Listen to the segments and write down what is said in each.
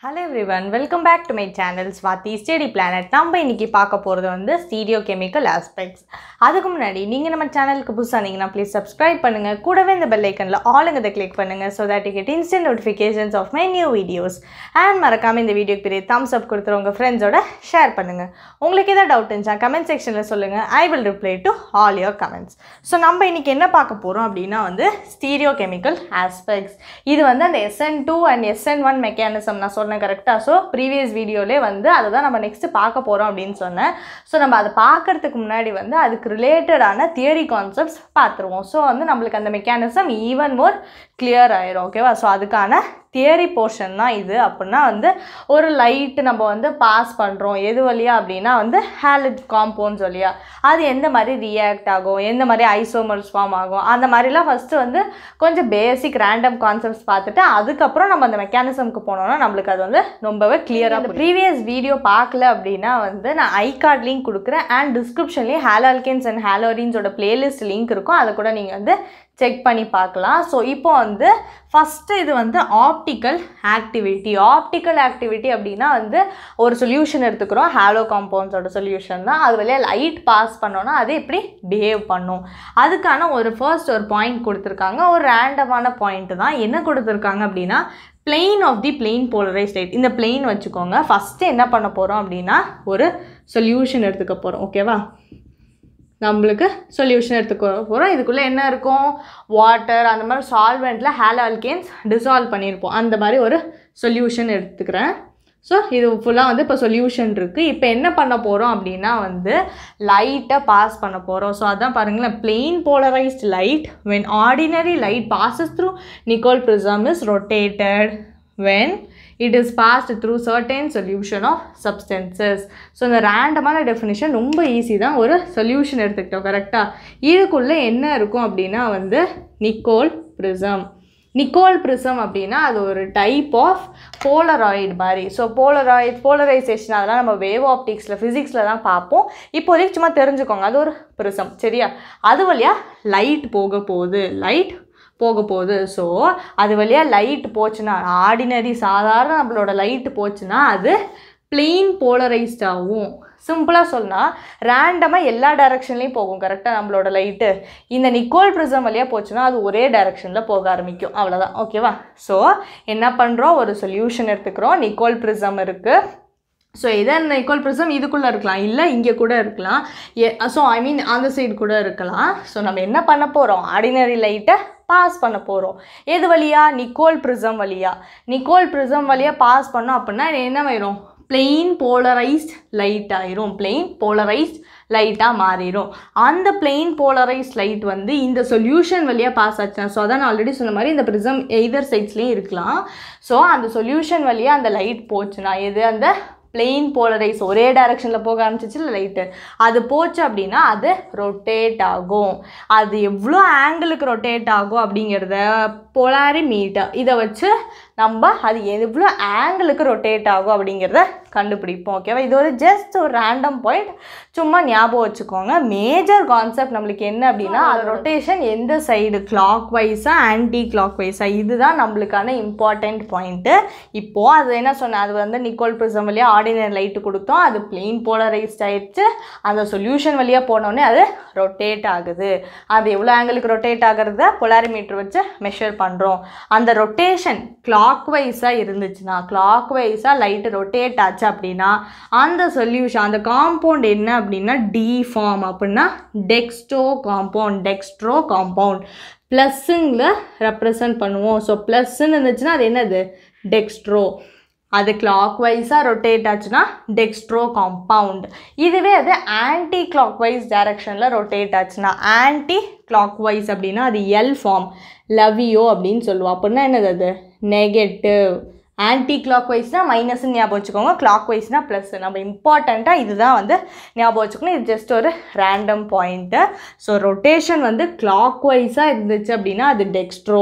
hello everyone welcome back to my channel Swathi study planet நம்ம இன்னைக்கு பார்க்க போகிறது வந்து ஸ்டீரியோ கெமிக்கல் ஆஸ்பெக்ட்ஸ் அதுக்கு முன்னாடி நீங்கள் நம்ம சேனலுக்கு புதுசாக இருந்தீங்கன்னா ப்ளீஸ் சப்ஸ்கிரைப் பண்ணுங்கள் கூடவே இந்த பெல் ஐக்கனில் ஆளுங்கிறத கிளிக் பண்ணுங்கள் so that you get instant notifications of my new videos and மறக்காமல் இந்த வீடியோக்கு பெரிய தம்ஸ் அப் கொடுத்துரு உங்கள் ஃப்ரெண்ட்ஸோட ஷேர் பண்ணுங்கள் உங்களுக்கு எதாவது டவுட் இருந்துச்சா கமெண்ட் செக்ஷனில் சொல்லுங்கள் I will reply to all your comments so நம்ம இன்றைக்கி என்ன பார்க்க போகிறோம் அப்படின்னா வந்து ஸ்டீரியோ கெமிக்கல் ஆஸ்பெக்ட்ஸ் இது வந்து அந்த SN two and SN one mechanism நான் சொன்னேன் கரெக்டாக ஸோ ப்ரீவியஸ் வீடியோலே வந்து அதை தான் நம்ம நெக்ஸ்ட்டு பார்க்க போகிறோம் அப்படின்னு சொன்னேன் ஸோ நம்ம அதை பார்க்கறதுக்கு முன்னாடி வந்து அதுக்கு ரிலேட்டடான தியரி கான்செப்ட்ஸ் பார்த்துருவோம் ஸோ வந்து நம்மளுக்கு அந்த மெக்கானிசம் ஈவன் மோர் கிளியர் ஆயிரும் ஓகேவா ஸோ அதுக்கான தியரி போர்ஷன் தான் இது அப்படின்னா வந்து ஒரு லைட்டு நம்ம வந்து பாஸ் பண்ணுறோம் எது வழியா அப்படின்னா வந்து ஹேலிட் காம்பவுண்ட்ஸ் வழியா அது எந்த மாதிரி ரியாக்ட் ஆகும் எந்த மாதிரி ஐசோமர்ஸ் ஃபார்ம் ஆகும் அந்த மாதிரிலாம் ஃபஸ்ட்டு வந்து கொஞ்சம் பேசிக் ரேண்டம் கான்செப்ட்ஸ் பார்த்துட்டு அதுக்கப்புறம் நம்ம அந்த மெக்கானிசம்க்கு போனோம்னா நம்மளுக்கு அது வந்து ரொம்பவே கிளியராக ப்ரீவியஸ் வீடியோ பார்க்கல அப்படின்னா வந்து நான் ஐ கார்ட் லிங்க் கொடுக்குறேன் அண்ட் டிஸ்கிரிப்ஷன்லேயும் ஹேலால்கேன்ஸ் அண்ட் ஹேலோரின்ஸோட பிளேலிஸ்ட் லிங்க் இருக்கும் அதை கூட நீங்கள் வந்து செக் பண்ணி பார்க்கலாம் ஸோ இப்போ வந்து ஃபஸ்ட்டு இது வந்து ஆப்டிக்கல் ஆக்டிவிட்டி ஆப்டிக்கல் ஆக்டிவிட்டி அப்படின்னா வந்து ஒரு சொல்யூஷன் எடுத்துக்கிறோம் ஹாலோ காம்பவுண்ட்ஸோட சொல்யூஷன் தான் அது வழியாக லைட் பாஸ் பண்ணோன்னா அது எப்படி பிஹேவ் பண்ணும் அதுக்கான ஒரு ஃபர்ஸ்ட் ஒரு பாயிண்ட் கொடுத்துருக்காங்க ஒரு ரேண்டமான பாயிண்ட் தான் என்ன கொடுத்துருக்காங்க அப்படின்னா plane of the plane polarised light இந்த பிளெயின் வச்சுக்கோங்க ஃபஸ்ட்டு என்ன பண்ண போகிறோம் அப்படின்னா ஒரு சொல்யூஷன் எடுத்துக்க போகிறோம் ஓகேவா நம்மளுக்கு சொல்யூஷன் எடுத்துக்க போகிறோம் இதுக்குள்ளே என்ன இருக்கும் வாட்டர் அந்த மாதிரி சால்வெண்ட்டில் ஹேலோ அல்கேன்ஸ் டிசால்வ் பண்ணியிருப்போம் அந்த மாதிரி ஒரு சொல்யூஷன் எடுத்துக்கிறேன் ஸோ இது ஃபுல்லாக வந்து இப்போ சொல்யூஷன் இருக்குது இப்போ என்ன பண்ண போகிறோம் அப்படின்னா வந்து லைட்டை பாஸ் பண்ண போகிறோம் ஸோ அதான் பாருங்களேன் plane polarised light when ordinary light passes through Nicol prism is rotated when it is passed through certain solution of substances so இந்த ரேண்டமான டெஃபினிஷன் ரொம்ப ஈஸி தான் ஒரு சொல்யூஷன் எடுத்துக்கிட்டோம் கரெக்டாக இதுக்குள்ளே என்ன இருக்கும் அப்படின்னா வந்து நிக்கோல் ப்ரிசம் நிக்கோல் ப்ரிசம் அப்படின்னா அது ஒரு டைப் ஆஃப் போலராய்டு மாதிரி ஸோ போலராய்ட் போலரைசேஷன் அதெல்லாம் நம்ம வேவ் ஆப்டிக்ஸில் ஃபிசிக்ஸில் தான் பார்ப்போம் இப்போதைக்கு சும்மா தெரிஞ்சுக்கோங்க அது ஒரு ப்ரிசம் சரியா அது வழியாக லைட் போக போகுது லைட் போக போகுது ஸோ அது வழியாக லைட் போச்சுன்னா ஆர்டினரி சாதாரண நம்மளோட லைட் போச்சுன்னா அது பிளெயின் போலரைஸ்டாகவும் சிம்பிளாக சொன்னால் ரேண்டமாக எல்லா டைரக்ஷன்லேயும் போகும் கரெக்டாக நம்மளோட லைட்டு இந்த நிக்கோல் ப்ரிசம் வழியாக போச்சுன்னா அது ஒரே டைரக்ஷனில் போக ஆரம்பிக்கும் அவ்வளோதான் ஓகேவா ஸோ என்ன பண்ணுறோம் ஒரு சொல்யூஷன் எடுத்துக்கிறோம் நிக்கோல் ப்ரிசம் இருக்குது ஸோ இதன் நிக்கோல் ப்ரிசம் இதுக்குள்ளே இருக்கலாம் இல்லை இங்கே கூட இருக்கலாம் ஸோ ஐ மீன் அந்த சைடு கூட இருக்கலாம் ஸோ நம்ம என்ன பண்ண போகிறோம் ஆர்டினரி லைட்டை பாஸ் பண்ண போகிறோம் எது வழியா நிக்கோல் ப்ரிசம் வழியா நிக்கோல் ப்ரிசம் வழியாக பாஸ் பண்ணோம் அப்படின்னா என்ன ஆயிரும் பிளெயின் போலரைஸ்ட் லைட் ஆயிரும் பிளெயின் போலரைஸ்ட் லைட்டாக மாறிடும் அந்த பிளெயின் போலரைஸ்ட் லைட் வந்து இந்த சொல்யூஷன் வழியாக பாஸ் ஆச்சுன்னா ஸோ அதான் நான் ஆல்ரெடி சொன்ன மாதிரி இந்த ப்ரிசம் எய்தர் சைட்ஸ்லேயும் இருக்கலாம் ஸோ அந்த சொல்யூஷன் வழியாக அந்த லைட் போச்சுன்னா எது அந்த பிளெயின் போலரைஸ் ஒரே டைரக்ஷனில் போக ஆரம்பிச்சிச்சு லைட்டு அது போச்சு அப்படின்னா அது ரொட்டேட் ஆகும் அது எவ்வளோ ஆங்கிளுக்கு ரொட்டேட் ஆகும் அப்படிங்கிறத பொலாரிமீட்டர் இதை வச்சு நம்ம அது எவ்வளோ ஆங்கிளுக்கு ரொட்டேட் ஆகும் அப்படிங்கிறத கண்டுபிடிப்போம் ஓகேவா இது ஒரு ஜஸ்ட் ஒரு ரேண்டம் பாயிண்ட் சும்மா ஞாபகம் வச்சுக்கோங்க மேஜர் கான்செப்ட் நம்மளுக்கு என்ன அப்படின்னா அது ரொட்டேஷன் எந்த சைடு கிளாக் வைஸாக ஆன்டி கிளாக் வைஸாக இதுதான் நம்மளுக்கான இம்பார்ட்டண்ட் பாயிண்ட்டு இப்போது அது என்ன சொன்னேன் அது வந்து நிக்கோல் ப்ரிசம் வழியாக ஆர்டினரி லைட்டு கொடுத்தோம் அது பிளெயின் போலரைஸ்ட் ஆயிடுச்சு அந்த சொல்யூஷன் வழியாக போனோடனே அது ரொட்டேட் ஆகுது அது எவ்வளோ ஆங்கிளுக்கு ரொட்டேட் ஆகிறத பொலாரிமீட்டர் வச்சு மெஷர் பண்ணுறோம் அந்த ரொட்டேஷன் கிளாக் வைஸாக இருந்துச்சுன்னா கிளாக் வைஸாக லைட்டு ரொட்டேட் ஆச்சு அப்படின்னா அந்த சொல்யூஷன் அந்த காம்பவுண்ட் என்ன அப்படின்னா டி ஃபார்ம் அப்படின்னா டெக்ஸ்டோ காம்பவுண்ட் டெக்ஸ்ட்ரோ காம்பவுண்ட் ப்ளஸ்ஸுங்கில் ரெப்ரசன்ட் பண்ணுவோம் ஸோ ப்ளஸ்ன்னு இருந்துச்சுன்னா அது என்னது டெக்ஸ்ட்ரோ அது கிளாக் வைஸாக ரொட்டேட் ஆச்சுன்னா டெக்ஸ்ட்ரோ காம்பவுண்ட் இதுவே அது ஆன்டி கிளாக் வைஸ் டைரக்ஷனில் ரொட்டேட் ஆச்சுன்னா ஆன்டி கிளாக் வைஸ் அப்படின்னா அது எல் ஃபார்ம் லவியோ அப்படின்னு சொல்லுவோம் அப்படின்னா என்னது அது நெகட்டிவ் ஆன்டி கிளாக் வைஸ்னால் மைனஸ்ன்னு ஞாபகம் வச்சுக்கோங்க கிளாக் வைஸ்னால் ப்ளஸ் நம்ம இம்பார்ட்டண்ட்டாக இதுதான் வந்து ஞாபகம் வச்சுக்கணும் இது ஜஸ்ட் ஒரு ரேண்டம் பாயிண்ட்டு ஸோ ரொட்டேஷன் வந்து கிளாக் வைஸாக இருந்துச்சு அப்படின்னா அது டெக்ஸ்ட்ரோ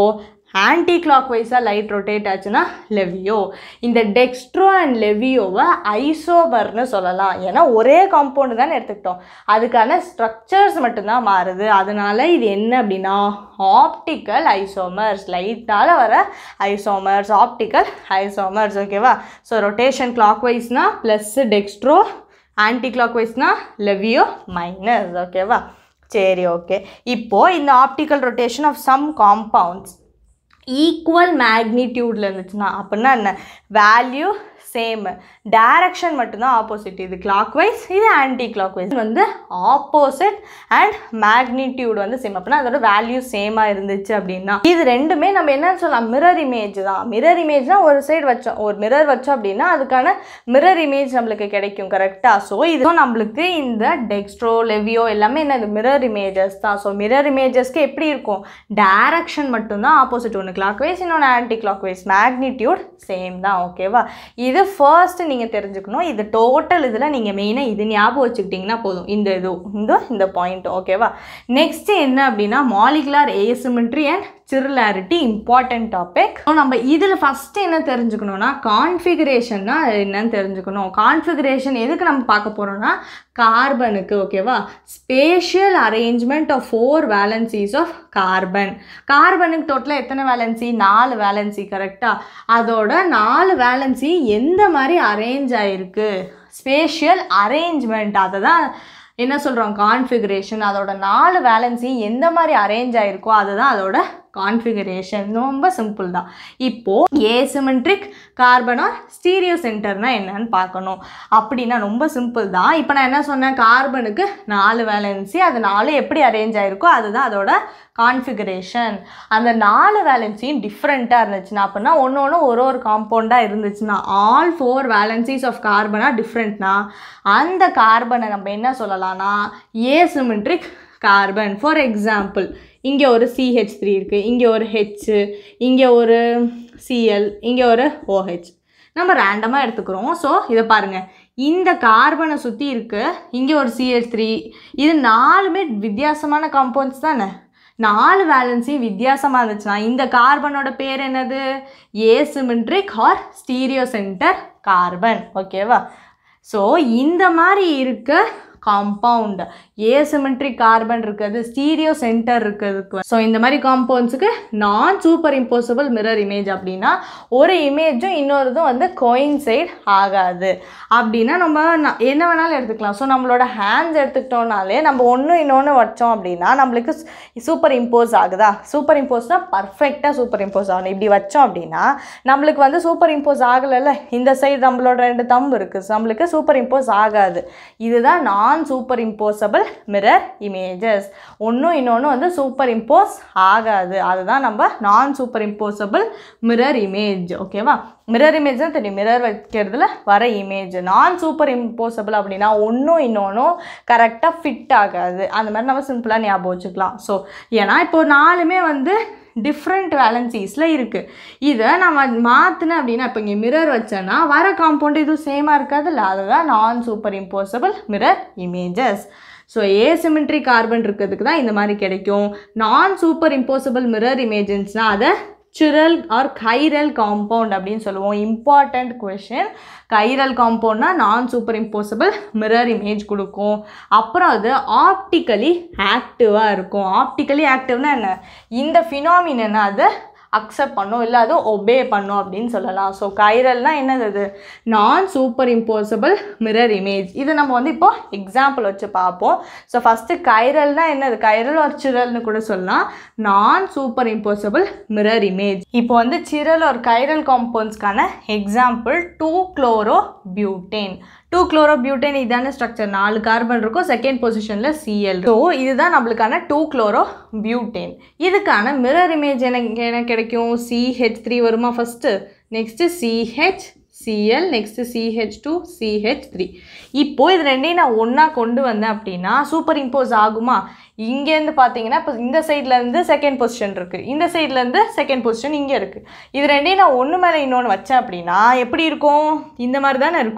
ஆன்டி கிளாக் வைஸாக லைட் ரொட்டேட் ஆச்சுன்னா லெவியோ இந்த டெக்ஸ்ட்ரோ அண்ட் லெவியோவை ஐசோபர்னு சொல்லலாம் ஏன்னா ஒரே காம்பவுண்டு தானே எடுத்துக்கிட்டோம் அதுக்கான ஸ்ட்ரக்சர்ஸ் மட்டும்தான் மாறுது அதனால இது என்ன அப்படின்னா ஆப்டிக்கல் ஐசோமர்ஸ் லைட்டால் வர ஐசோமர்ஸ் ஆப்டிக்கல் ஐசோமர்ஸ் ஓகேவா ஸோ ரொட்டேஷன் கிளாக் வைஸ்னால் ப்ளஸ் டெக்ஸ்ட்ரோ ஆன்டி கிளாக் வைஸ்னால் லெவியோ மைனஸ் ஓகேவா சரி ஓகே இப்போது இந்த optical rotation of some compounds equal மேக்னிடியூடில் இருந்துச்சுன்னா அப்படின்னா என்ன வேல்யூ சேம் டைரக்ஷன் மட்டும்தான் ஆப்போசிட் இது கிளாக் வைஸ் இது ஆன்டி கிளாக் வைஸ் வந்து ஆப்போசிட் அண்ட் மேக்னிடியூட் வந்து சேம் அப்படின்னா அதோட வேல்யூ சேமாக இருந்துச்சு அப்படின்னா இது ரெண்டுமே நம்ம என்னன்னு சொல்லலாம் மிரர் இமேஜ் தான் மிரர் இமேஜ்னா ஒரு சைடு வச்சோம் ஒரு மிரர் வச்சோம் அப்படின்னா அதுக்கான மிரர் இமேஜ் நம்மளுக்கு கிடைக்கும் கரெக்டாக ஸோ இது நம்மளுக்கு இந்த டெக்ஸ்ட்ரோ லெவியோ எல்லாமே என்னது மிரர் இமேஜஸ் தான் ஸோ மிரர் இமேஜஸ்க்கு எப்படி இருக்கும் டைரக்ஷன் மட்டும்தான் ஆப்போசிட் ஒன்று கிளாக் வைஸ் இன்னொன்று anti clock wise magnitude same தான் ஓகேவா இது ஃபர்ஸ்ட் நீங்கள் தெரிஞ்சுக்கணும் இது டோட்டல் இதில் நீங்கள் மெயினாக இது ஞாபகம் வச்சுக்கிட்டிங்கன்னா போதும் இந்த இது இந்த இந்த பாயிண்ட் ஓகேவா நெக்ஸ்ட் என்ன அப்படின்னா molecular asymmetry and chirality important topic so நம்ம இதில் ஃபஸ்ட்டு என்ன தெரிஞ்சுக்கணும்னா கான்ஃபிகரேஷன்னா என்னன்னு தெரிஞ்சுக்கணும் கான்ஃபிகரேஷன் எதுக்கு நம்ம பார்க்க போகிறோம்னா கார்பனுக்கு ஓகேவா spatial arrangement of four valencies of carbon கார்பனுக்கு டோட்டலாக எத்தனை வேலன்சி நாலு வேலன்சி கரெக்டாக அதோட நாலு வேலன்சி எந்த மாதிரி அரேஞ்ச் ஆகிருக்கு ஸ்பேஷியல் அரேஞ்ச்மெண்ட் அதை தான் என்ன சொல்கிறோம் கான்ஃபிகரேஷன் அதோட நாலு வேலன்சி எந்த மாதிரி அரேஞ்ச் ஆகிருக்கோ அதுதான் அதோட கான்ஃபிகரேஷன் ரொம்ப சிம்பிள் தான் இப்போது ஏசிமெட்ரிக் கார்பன் ஆர் ஸ்டீரியோ சென்டர்னா என்னன்னு பார்க்கணும் அப்படின்னா ரொம்ப சிம்பிள் தான் இப்போ நான் என்ன சொன்னேன் கார்பனுக்கு நாலு வேலன்சி அது நாலு எப்படி அரேஞ்ச் ஆகிருக்கோ அதுதான் அதோட கான்ஃபிகரேஷன் அந்த நாலு வேலன்சியும் டிஃப்ரெண்ட்டாக இருந்துச்சுன்னா அப்படின்னா ஒன்று ஒன்று ஒரு ஒரு காம்பவுண்டாக இருந்துச்சுன்னா ஆல் ஃபோர் வேலன்சிஸ் ஆஃப் கார்பனாக டிஃப்ரெண்ட்னா அந்த கார்பனை நம்ம என்ன சொல்லலாம்னா ஏசிமெட்ரிக் கார்பன் ஃபார் எக்ஸாம்பிள் இங்கே ஒரு சிஹெச் த்ரீ இருக்குது இங்கே ஒரு ஹெச் இங்கே ஒரு சிஎல் இங்கே ஒரு ஓஹெச் நம்ம ரேண்டமாக எடுத்துக்கிறோம் ஸோ இதை பாருங்கள் இந்த கார்பனை சுற்றி இருக்கு இங்கே ஒரு சிஹெச் த்ரீ இது நாலுமே வித்தியாசமான காம்பவுண்ட்ஸ் தானே நாலு வேலன்சி வித்தியாசமாக இருந்துச்சுன்னா இந்த கார்பனோட பேர் என்னது asymmetric or stereo centre carbon ஓகேவா ஸோ இந்த மாதிரி இருக்க காம்பவுண்ட் ஏசிமெட்ரிக் கார்பன் இருக்குது ஸ்டீரியோ சென்டர் இருக்கிறதுக்கு ஸோ இந்த மாதிரி காம்பவுண்ட்ஸுக்கு நான் சூப்பர் இம்போசிபிள் மிரர் இமேஜ் அப்படின்னா ஒரு இமேஜும் இன்னொருதும் வந்து கோயின்சைட் ஆகாது அப்படின்னா நம்ம ந- என்ன வேணாலும் எடுத்துக்கலாம் ஸோ நம்மளோட ஹேண்ட்ஸ் எடுத்துக்கிட்டோம்னாலே நம்ம ஒன்று இன்னொன்று வச்சோம் அப்படின்னா நம்மளுக்கு சூப்பர் இம்போஸ் ஆகுதா சூப்பர் இம்போஸ்னால் பர்ஃபெக்டாக சூப்பர் இம்போஸ் ஆகணும் இப்படி வச்சோம் அப்படின்னா நம்மளுக்கு வந்து சூப்பர் இம்போஸ் ஆகலைல்ல இந்த சைடு நம்மளோட ரெண்டு தம்பு இருக்குது நம்மளுக்கு சூப்பர் இம்போஸ் ஆகாது இதுதான் நான் சூப்பர் இம்போசபிள் மிரர் இமேஜஸ் ஒன்றும் இன்னொன்று வந்து சூப்பர் இம்போஸ் ஆகாது அதுதான் நம்ம non superimposable mirror image ஓகேவா மிரர் இமேஜ் தான் தெரியும் மிரர் வைக்கிறதுல வர இமேஜ் நான் சூப்பர் இம்போசபிள் அப்படின்னா ஒன்றும் இன்னொன்றும் கரெக்டாக ஃபிட் ஆகாது அந்த மாதிரி நம்ம சிம்பிளாக ஞாபகம் வச்சுக்கலாம் ஸோ ஏன்னா இப்போ நாலுமே வந்து டிஃப்ரெண்ட் வேலன்சிஸில் இருக்குது இதை நம்ம மாற்றினேன் அப்படின்னா இப்போ இங்கே மிரர் வச்சேன்னா வர காம்பவுண்ட் இதுவும் சேமாக இருக்காதுல்ல அதுதான் non superimposable mirror images so asymmetry carbon இருக்கிறதுக்கு தான் இந்த மாதிரி கிடைக்கும் நான் சூப்பர் இம்போசிபிள் மிரர் இமேஜன்ஸ்னால் அதை சுரல் ஆர் கைரல் காம்பவுண்ட் அப்படின்னு சொல்லுவோம் இம்பார்ட்டண்ட் கொஷின் கைரல் காம்பவுண்ட்னா நான் சூப்பர் இம்போசிபிள் மிரர் இமேஜ் கொடுக்கும் அப்புறம் அது ஆப்டிக்கலி ஆக்டிவாக இருக்கும் ஆப்டிக்கலி ஆக்டிவ்னா என்ன இந்த ஃபினாமினனை அதை அக்செப்ட் பண்ணும் இல்லை அது ஒபே பண்ணும் அப்படின்னு சொல்லலாம் ஸோ கைரல்னா என்னது அது நான் சூப்பர் இம்போசிபிள் மிரர் இமேஜ் இது நம்ம வந்து இப்போ எக்ஸாம்பிள் வச்சு பார்ப்போம் ஸோ ஃபஸ்ட்டு கைரல்னா என்னது கைரல் ஒரு சிரல்னு கூட சொல்லலாம் நான் சூப்பர் இம்போசிபிள் மிரர் இமேஜ் இப்போ வந்து சிரல் ஒரு கைரல் காம்பவுண்ட்ஸ்க்கான example two chlorobutane two chlorobutane இதான ஸ்ட்ரக்சர் நாலு கார்பன் இருக்கும் செகண்ட் பொசிஷனில் சிஎல் ஸோ இதுதான் நம்மளுக்கான டூ குளோரோ பியூட்டேன் இதுக்கான மிரர் இமேஜ் எனக்கு என்ன கிடைக்கும் சிஹெச் த்ரீ வருமா first next CH CL next CH two CH three இப்போது இது ரெண்டையும் நான் ஒன்றா கொண்டு வந்தேன் அப்படின்னா சூப்பர் இம்போஸ் ஆகுமா இங்கேருந்து பார்த்தீங்கன்னா இப்போ இந்த சைட்லேருந்து செகண்ட் பொசிஷன் இருக்குது இந்த சைட்லேருந்து செகண்ட் பொசிஷன் இங்கே இருக்குது இது ரெண்டையும் நான் ஒன்று மேலே இன்னொன்று வச்சேன் அப்படின்னா எப்படி இருக்கும் இந்த மாதிரி தானே இருக்கும்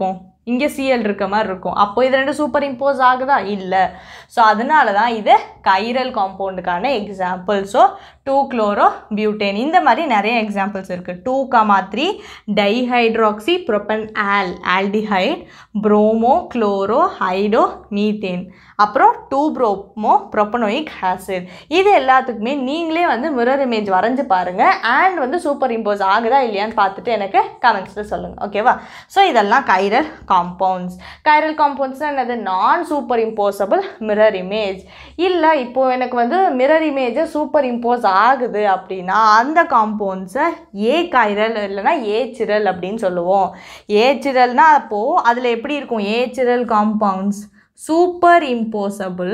இங்கே சிஎல் இருக்க மாதிரி இருக்கும் அப்போ இது ரெண்டு சூப்பர் இம்போஸ் ஆகுதா இல்லை ஸோ அதனால தான் இது கைரல் காம்பவுண்டுக்கான example so two chlorobutane இந்த மாதிரி நிறைய எக்ஸாம்பிள்ஸ் இருக்குது two comma three dihydroxy propanal aldehyde bromo chloro iodo methane அப்புறம் டூ ப்ரோமோ ப்ரொப்பனோயிக் ஆசிட் இது எல்லாத்துக்குமே நீங்களே வந்து மிரர் இமேஜ் வரைஞ்சு பாருங்கள் அண்ட் வந்து சூப்பர் இம்போஸ் ஆகுதா இல்லையான்னு பார்த்துட்டு எனக்கு கமெண்ட்ஸில் சொல்லுங்கள் ஓகேவா ஸோ இதெல்லாம் கைரல் காம்பவுண்ட்ஸ் கைரல் காம்பவுண்ட்ஸ்னால் என்னது நான் சூப்பர் இம்போசபிள் மிரர் இமேஜ் இல்லை இப்போது எனக்கு வந்து மிரர் இமேஜை சூப்பர் இம்போஸ் ஆகுது அப்படின்னா அந்த காம்பவுண்ட்ஸை ஏ கைரல் இல்லைன்னா ஏச்சிரல் அப்படின்னு சொல்லுவோம் ஏச்சிரல்னா அப்போது அதில் எப்படி இருக்கும் achiral compounds superimposable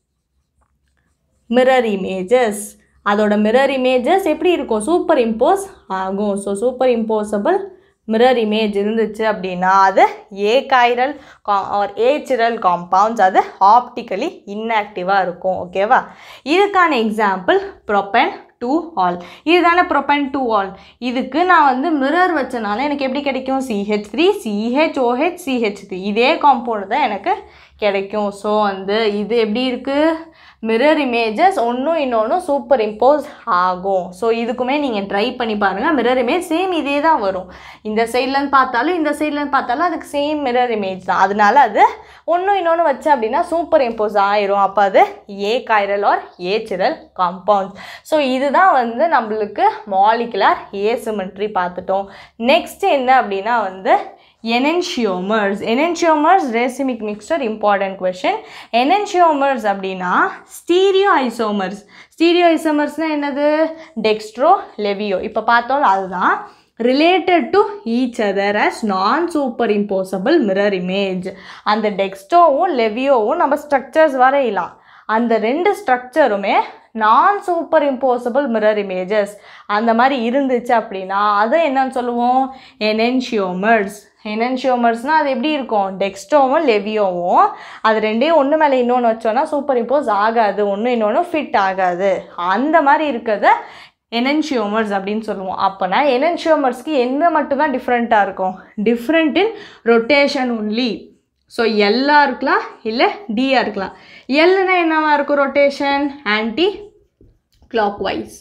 mirror images அதோட மிரர் இமேஜஸ் எப்படி இருக்கும் சூப்பர் இம்போஸ் ஆகும் so superimposable mirror image இருந்துச்சு அப்படின்னா அது ஏ கைரல் கா ஆர் ஏச்சிரல் காம்பவுண்ட்ஸ் அது ஆப்டிக்கலி இன்ஆக்டிவாக இருக்கும் ஓகேவா இதுக்கான எக்ஸாம்பிள் ப்ரொப்பன் டூ ஆல் இதுதானே ப்ரொப்பன் டூ ஆல் இதுக்கு நான் வந்து மிரர் வச்சனால எனக்கு எப்படி கிடைக்கும் CH three CH OH CH three இதே காம்பவுண்ட் தான் எனக்கு கிடைக்கும் ஸோ வந்து இது எப்படி இருக்குது மிரர் இமேஜஸ் ஒன்றும் இன்னொன்றும் சூப்பர் இம்போஸ் ஆகும் ஸோ இதுக்குமே நீங்கள் ட்ரை பண்ணி பாருங்கள் மிரர் இமேஜ் சேம் இதே தான் வரும் இந்த சைட்லேருந்து பார்த்தாலும் இந்த சைட்லேருந்து பார்த்தாலும் அதுக்கு சேம் மிரர் இமேஜ் தான் அதனால அது ஒன்றும் இன்னொன்று வச்சு அப்படின்னா சூப்பர் இம்போஸ் ஆயிரும் அப்போ அது achiral or achiral compound so இதுதான் வந்து நம்மளுக்கு மாலிகுலர் ஏசிமெட்ரி பார்த்துட்டோம் நெக்ஸ்ட் என்ன அப்படின்னா வந்து enantiomers enantiomers racemic mixture important question enantiomers அப்படின்னா ஸ்டீரியோ ஐசோமர்ஸ் ஸ்டீரியோ ஐசோமர்ஸ்னால் என்னது டெக்ஸ்ட்ரோ லெவியோ இப்போ பார்த்தோம் அதுதான் related to each other as non superimposable mirror image அந்த டெக்ஸ்டோவும் லெவியோவும் நம்ம ஸ்ட்ரக்சர்ஸ் வரையலாம் அந்த ரெண்டு ஸ்ட்ரக்சருமே நான் சூப்பர் இம்போசபிள் மிரர் இமேஜஸ் அந்த மாதிரி இருந்துச்சு அப்படின்னா அதை என்னன்னு சொல்லுவோம் எனென்ஷியோமர்ஸ் எனென்ஷியோமர்ஸ்னால் அது எப்படி இருக்கும் டெக்ஸ்டோவும் லெவியோவும் அது ரெண்டையும் ஒன்று மேலே இன்னொன்று வச்சோன்னா சூப்பர் இம்போஸ் ஆகாது ஒன்று இன்னொன்று ஃபிட் ஆகாது அந்த மாதிரி இருக்கிறத எனென்ஷியோமர்ஸ் அப்படின்னு சொல்லுவோம் அப்போனா எனென்ஷியோமர்ஸ்க்கு என்ன மட்டும்தான் டிஃப்ரெண்ட்டாக இருக்கும் different in rotation only so எல்லாக இருக்கலாம் இல்லை டியாக இருக்கலாம் எல்லுனா என்னவா இருக்கும் ரொட்டேஷன் ஆன்டி கிளாக் வைஸ்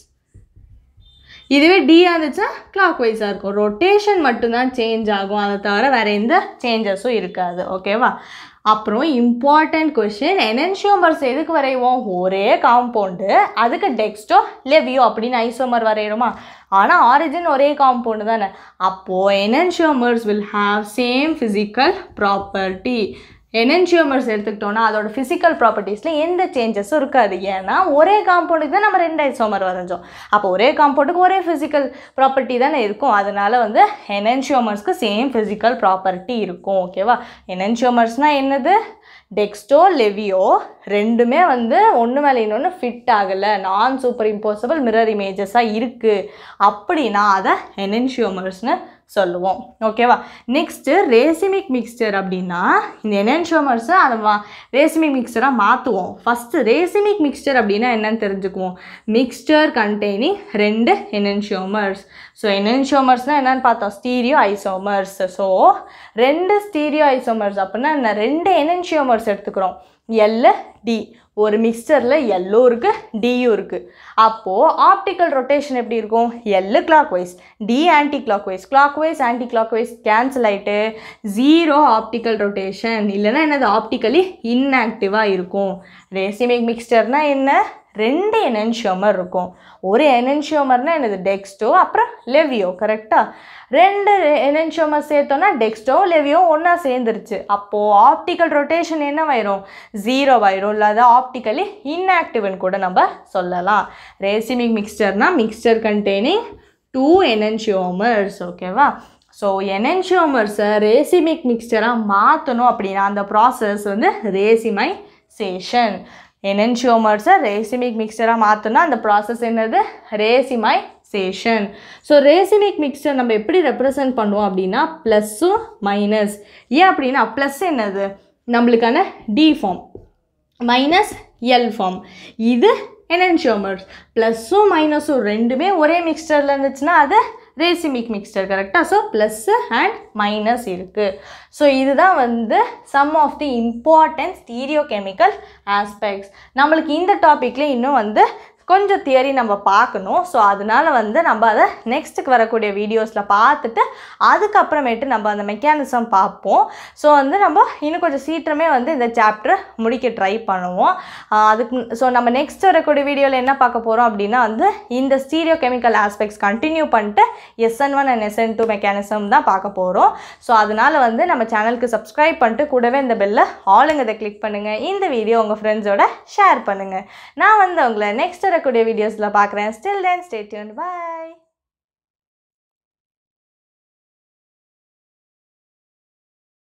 இதுவே டியாக இருந்துச்சா கிளாக் வைஸாக இருக்கும் ரொட்டேஷன் மட்டும்தான் சேஞ்ச் ஆகும் அதை தவிர வேறு எந்த சேஞ்சஸும் இருக்காது ஓகேவா அப்புறம் இம்பார்ட்டன்ட் கொஷின் எனென்ஷியோமர்ஸ் எதுக்கு வரைவோம் ஒரே காம்பவுண்டு அதுக்கு டெக்ஸ்டோ லெவியோ அப்படின்னு ஐசோமர் வரைகிறோமா ஆனால் ஆரிஜின் ஒரே காம்பவுண்டு தானே அப்போது enantiomers will have same physical property enantiomers எடுத்துக்கிட்டோன்னா அதோட ஃபிசிக்கல் ப்ராப்பர்ட்டிஸில் எந்த சேஞ்சஸும் இருக்காது ஏன்னா ஒரே காம்பவுண்டுக்கு தான் நம்ம ரெண்டு ஐசோமர் வரைஞ்சோம் அப்போ ஒரே காம்பவுண்டுக்கு ஒரே ஃபிசிக்கல் ப்ராப்பர்ட்டி தானே இருக்கும் அதனால வந்து எனென்ஷியோமர்ஸ்க்கு சேம் ஃபிசிக்கல் ப்ராப்பர்ட்டி இருக்கும் ஓகேவா எனென்ஷியோமர்ஸ்னால் என்னது டெக்ஸ்டோ லெவியோ ரெண்டுமே வந்து ஒன்று மேலே இன்னொன்று ஃபிட் ஆகலை நான் சூப்பர் இம்போசபிள் மிரர் இமேஜஸாக இருக்குது அப்படின்னா அதை எனென்ஷியோமர்ஸ்னு சொல்லுவோம் ஓகேவா நெக்ஸ்ட்டு ரேசிமிக் மிக்ஸ்சர் அப்படின்னா இந்த எனென்ஷியோமர்ஸை அதை மா ரேசிமிக் மிக்சராக மாற்றுவோம் ஃபஸ்ட்டு ரேசிமிக் மிக்ஸ்சர் அப்படின்னா என்னன்னு தெரிஞ்சுக்குவோம் மிக்ஸ்சர் கண்டெய்னிங் ரெண்டு எனென்ஷியோமர்ஸ் ஸோ எனென்ஷியோமர்ஸ்னால் என்னென்னு பார்த்தோம் ஸ்டீரியோ ஐசோமர்ஸ் ஸோ ரெண்டு ஸ்டீரியோ ஐசோமர்ஸ் அப்படின்னா என்ன ரெண்டு எனென்ஷியோமர்ஸ் எடுத்துக்கிறோம் எல் டி ஒரு மிக்சரில் எல்லோ இருக்குது டியும் இருக்குது அப்போது ஆப்டிக்கல் ரொட்டேஷன் எப்படி இருக்கும் L clockwise D anti clock anticlockwise clockwise anti clock anticlockwise cancel ஆகிட்டு ஜீரோ ஆப்டிக்கல் ரொட்டேஷன் இல்லைன்னா என்னது ஆப்டிக்கலி இன்ஆக்டிவாக இருக்கும் ரேசிமிக் மிக்ஸ்டர்னால் என்ன ரெண்டு எனென்ஷியோமர் இருக்கும் ஒரு எனென்ஷியோமர்னால் என்னது டெக்ஸ்டோ அப்புறம் லெவியோ கரெக்டாக ரெண்டு எனென்ஷியோமர் சேர்த்தோன்னா டெக்ஸ்டோ லெவியோ ஒன்றா சேர்ந்துருச்சு அப்போது ஆப்டிக்கல் ரொட்டேஷன் என்னவாயிரும் ஜீரோ ஆயிரும் இல்லாத ஆப்டிக்கலி இன்ஆக்டிவ்னு கூட நம்ம சொல்லலாம் ரேசிமிக் மிக்ஸ்டர்னால் மிக்ஸ்டர் கண்டெய்னிங் டூ எனென்ஷியோமர்ஸ் ஓகேவா ஸோ எனென்ஷியோமர்ஸை ரேசிமிக் மிக்ஸ்டராக மாற்றணும் அப்படின்னா அந்த ப்ராசஸ் வந்து ரேசிமைசேஷன் எனென்ஷியோமர்ஸை ரேசிமிக் மிக்சராக மாற்றணும் அந்த ப்ராசஸ் என்னது ரேசிமைசேஷன் ஸோ ரேசிமிக் மிக்சர் நம்ம எப்படி ரெப்ரசன்ட் பண்ணுவோம் அப்படின்னா ப்ளஸ்ஸும் மைனஸ் ஏன் அப்படின்னா ப்ளஸ் என்னது நம்மளுக்கான D form minus L form இது எனென்ஷியோமர்ஸ் ப்ளஸ்ஸும் மைனஸும் ரெண்டுமே ஒரே மிக்சரில் இருந்துச்சுன்னா அது ரேசிமிக் மிக்ஸ்டர் கரெக்டாக ஸோ ப்ளஸ்ஸு அண்ட் மைனஸ் இருக்குது ஸோ இதுதான் வந்து some of the important stereo chemical aspects நம்மளுக்கு இந்த டாப்பிக்கில் இன்னும் வந்து கொஞ்சம் தியரி நம்ம பார்க்கணும் ஸோ அதனால வந்து நம்ம அதை நெக்ஸ்ட்டுக்கு வரக்கூடிய வீடியோஸில் பார்த்துட்டு அதுக்கப்புறமேட்டு நம்ம அந்த மெக்கானிசம் பார்ப்போம் ஸோ வந்து நம்ம இன்னும் கொஞ்சம் சீக்கிரமே வந்து இந்த சாப்டர் முடிக்க ட்ரை பண்ணுவோம் ஆஹ் அதுக்கு ஸோ நம்ம நெக்ஸ்ட் வரக்கூடிய வீடியோவில் என்ன பார்க்க போகிறோம் அப்படின்னா வந்து இந்த ஸ்டீரியோ கெமிக்கல் ஆஸ்பெக்ட்ஸ் கண்டினியூ பண்ணிட்டு SN one and SN two mechanism தான் பார்க்க போகிறோம் ஸோ அதனால வந்து நம்ம சேனலுக்கு சப்ஸ்கிரைப் பண்ணிட்டு கூடவே இந்த பெல்லை ஆளுங்க இதை கிளிக் பண்ணுங்கள் இந்த வீடியோ உங்கள் ஃப்ரெண்ட்ஸோட ஷேர் பண்ணுங்கள் நான் வந்து உங்களை நெக்ஸ்ட் வரக்கூடிய வீடியோஸில் பார்க்குறேன் still then stay tune by